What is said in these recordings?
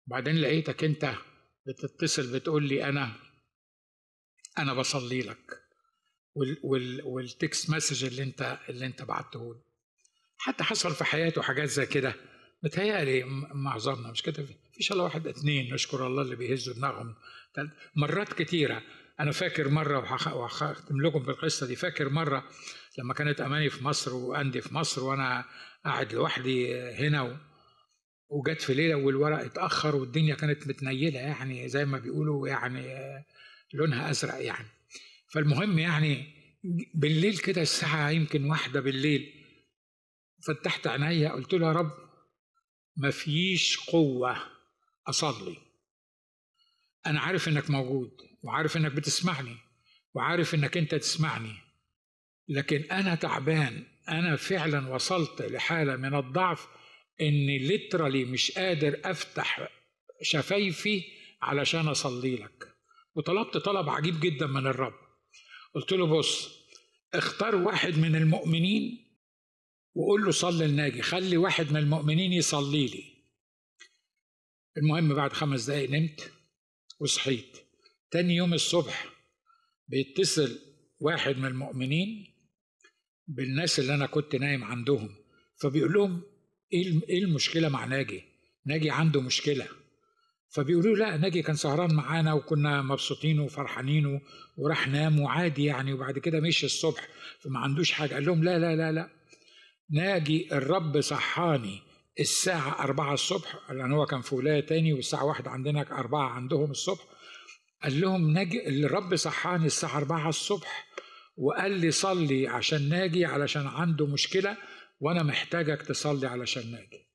وبعدين لقيتك انت بتتصل بتقول لي انا انا بصلي لك وال وال والتكست مسج اللي انت اللي انت بعته لي حتى حصل في حياته حاجات زي كده متهيألي معظمنا مش كده فيش الا واحد اتنين نشكر الله اللي بيهزوا دماغهم مرات كتيرة أنا فاكر مرة وهختم لكم بالقصة دي فاكر مرة لما كانت أماني في مصر وأندي في مصر وأنا قاعد لوحدي هنا و... وجت في ليلة والورق اتأخر والدنيا كانت متنيلة يعني زي ما بيقولوا يعني لونها أزرق يعني فالمهم يعني بالليل كده الساعة يمكن واحدة بالليل فتحت عينيا قلت له يا رب ما فيش قوة أصلي أنا عارف إنك موجود وعارف إنك بتسمعني وعارف إنك أنت تسمعني لكن أنا تعبان أنا فعلا وصلت لحالة من الضعف إني ليترالي مش قادر أفتح شفايفي علشان أصلي لك وطلبت طلب عجيب جدا من الرب قلت له بص اختار واحد من المؤمنين وقول له صلي لناجي خلي واحد من المؤمنين يصلي لي المهم بعد خمس دقايق نمت وصحيت تاني يوم الصبح بيتصل واحد من المؤمنين بالناس اللي انا كنت نايم عندهم فبيقول لهم ايه المشكله مع ناجي ناجي عنده مشكله فبيقولوا لا ناجي كان سهران معانا وكنا مبسوطين وفرحانين وراح نام وعادي يعني وبعد كده مشي الصبح فما عندوش حاجه قال لهم لا لا لا لا ناجي الرب صحاني الساعة أربعة الصبح لأن هو كان في ولاية تاني والساعة واحدة عندنا أربعة عندهم الصبح قال لهم ناجي الرب صحاني الساعة أربعة الصبح وقال لي صلي عشان ناجي علشان عنده مشكلة وأنا محتاجك تصلي علشان ناجي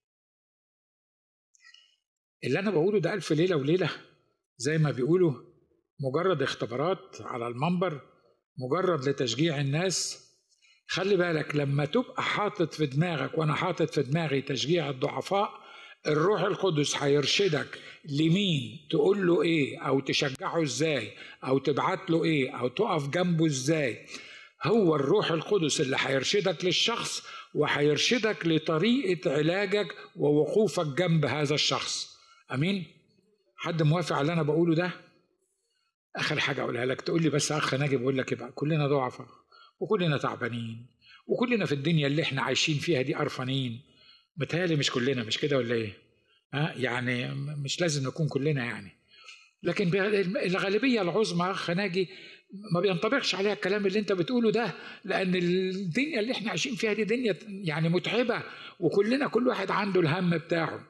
اللي أنا بقوله ده ألف ليلة وليلة زي ما بيقولوا مجرد اختبارات على المنبر مجرد لتشجيع الناس خلي بالك لما تبقى حاطط في دماغك وانا حاطط في دماغي تشجيع الضعفاء الروح القدس هيرشدك لمين تقول له ايه او تشجعه ازاي او تبعت له ايه او تقف جنبه ازاي هو الروح القدس اللي هيرشدك للشخص وهيرشدك لطريقة علاجك ووقوفك جنب هذا الشخص امين حد موافق على اللي انا بقوله ده اخر حاجة اقولها لك تقول لي بس اخ ناجي بقول لك يبقى كلنا ضعفاء وكلنا تعبانين وكلنا في الدنيا اللي احنا عايشين فيها دي قرفانين متهيألي مش كلنا مش كده ولا ايه؟ ها يعني مش لازم نكون كلنا يعني لكن الغالبية العظمى أخ ناجي ما بينطبقش عليها الكلام اللي انت بتقوله ده لأن الدنيا اللي احنا عايشين فيها دي دنيا يعني متعبة وكلنا كل واحد عنده الهم بتاعه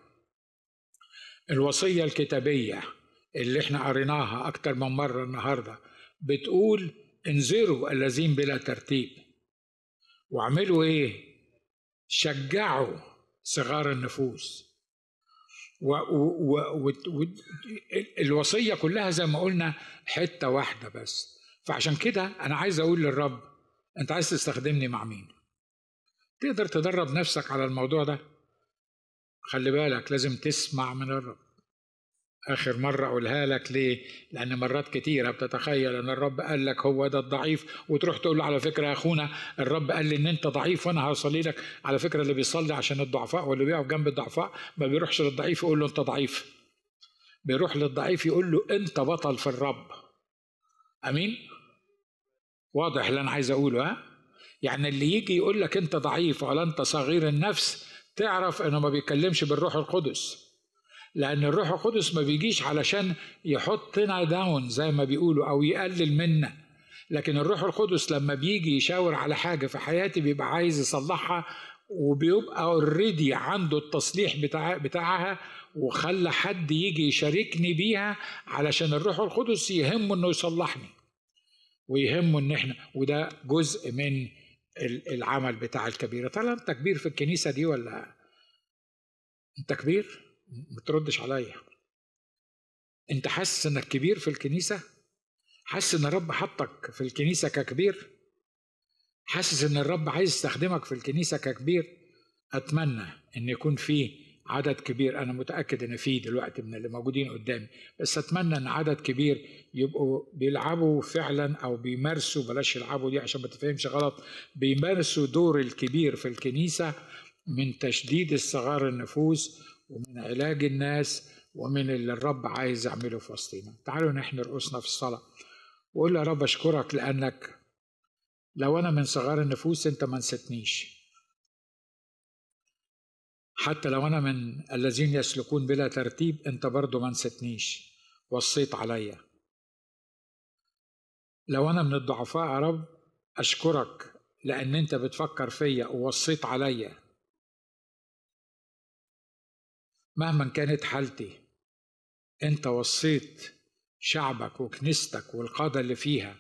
الوصية الكتابية اللي احنا قريناها أكتر من مرة النهاردة بتقول انذروا الذين بلا ترتيب واعملوا ايه شجعوا صغار النفوس و و و و الوصية كلها زي ما قلنا حتة واحدة بس فعشان كده أنا عايز أقول للرب أنت عايز تستخدمني مع مين تقدر تدرب نفسك على الموضوع ده خلي بالك لازم تسمع من الرب آخر مرة أقولها لك ليه؟ لأن مرات كتيرة بتتخيل أن الرب قال لك هو ده الضعيف وتروح تقول له على فكرة يا أخونا الرب قال لي إن أنت ضعيف وأنا هصلي لك على فكرة اللي بيصلي عشان الضعفاء واللي بيقف جنب الضعفاء ما بيروحش للضعيف يقول له أنت ضعيف بيروح للضعيف يقول له أنت بطل في الرب أمين؟ واضح اللي أنا عايز أقوله ها؟ يعني اللي يجي يقول لك أنت ضعيف ولا أنت صغير النفس تعرف إنه ما بيتكلمش بالروح القدس لأن الروح القدس ما بيجيش علشان يحطنا داون زي ما بيقولوا أو يقلل منا لكن الروح القدس لما بيجي يشاور على حاجة في حياتي بيبقى عايز يصلحها وبيبقى اوريدي عنده التصليح بتاع بتاعها وخلى حد يجي يشاركني بيها علشان الروح القدس يهمه انه يصلحني ويهمه ان احنا وده جزء من العمل بتاع الكبيره طالما انت كبير في الكنيسه دي ولا انت كبير ما تردش عليا انت حاسس انك كبير في الكنيسه حاسس ان الرب حطك في الكنيسه ككبير حاسس ان الرب عايز يستخدمك في الكنيسه ككبير اتمنى ان يكون في عدد كبير انا متاكد ان في دلوقتي من اللي موجودين قدامي بس اتمنى ان عدد كبير يبقوا بيلعبوا فعلا او بيمارسوا بلاش يلعبوا دي عشان ما تفهمش غلط بيمارسوا دور الكبير في الكنيسه من تشديد الصغار النفوس ومن علاج الناس ومن اللي الرب عايز يعمله في وسطينا تعالوا نحن رؤوسنا في الصلاة وقول يا رب أشكرك لأنك لو أنا من صغار النفوس أنت ما نسيتنيش حتى لو أنا من الذين يسلكون بلا ترتيب أنت برضو ما نسيتنيش وصيت عليا لو أنا من الضعفاء يا رب أشكرك لأن أنت بتفكر فيا ووصيت عليا مهما كانت حالتي أنت وصيت شعبك وكنيستك والقادة اللي فيها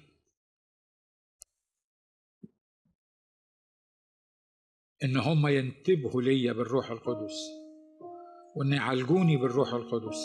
إن هم ينتبهوا ليا بالروح القدس وإن يعالجوني بالروح القدس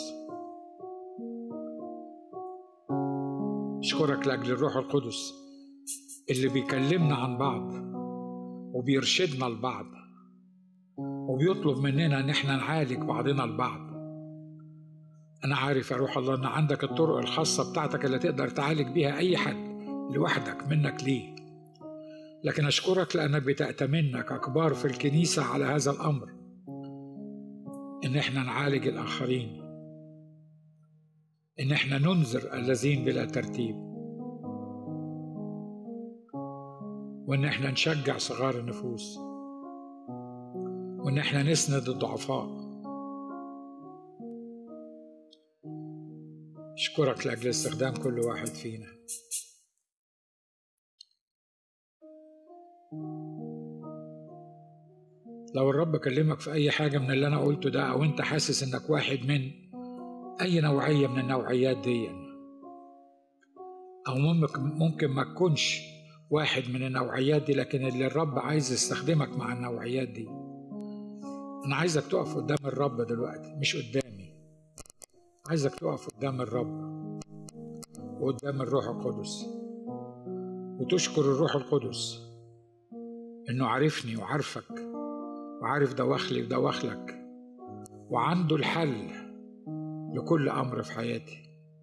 أشكرك لأجل الروح القدس اللي بيكلمنا عن بعض وبيرشدنا لبعض وبيطلب مننا ان احنا نعالج بعضنا البعض انا عارف يا روح الله ان عندك الطرق الخاصه بتاعتك اللي تقدر تعالج بيها اي حد لوحدك منك ليه لكن اشكرك لانك بتأتمنا ككبار في الكنيسه على هذا الامر ان احنا نعالج الاخرين ان احنا ننذر الذين بلا ترتيب وان احنا نشجع صغار النفوس وان احنا نسند الضعفاء اشكرك لاجل استخدام كل واحد فينا لو الرب كلمك في اي حاجه من اللي انا قلته ده او انت حاسس انك واحد من اي نوعيه من النوعيات دي او ممكن ممكن ما تكونش واحد من النوعيات دي لكن اللي الرب عايز يستخدمك مع النوعيات دي أنا عايزك تقف قدام الرب دلوقتي مش قدامي عايزك تقف قدام الرب وقدام الروح القدس وتشكر الروح القدس إنه عارفني وعارفك وعارف دواخلي ودواخلك وعنده الحل لكل أمر في حياتي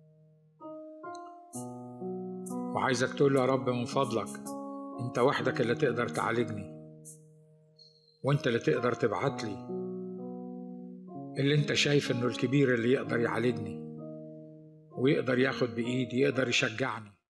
وعايزك تقول له يا رب من فضلك انت وحدك اللي تقدر تعالجني وانت اللي تقدر تبعت لي اللي انت شايف انه الكبير اللي يقدر يعالجني ويقدر ياخد بايدي يقدر يشجعني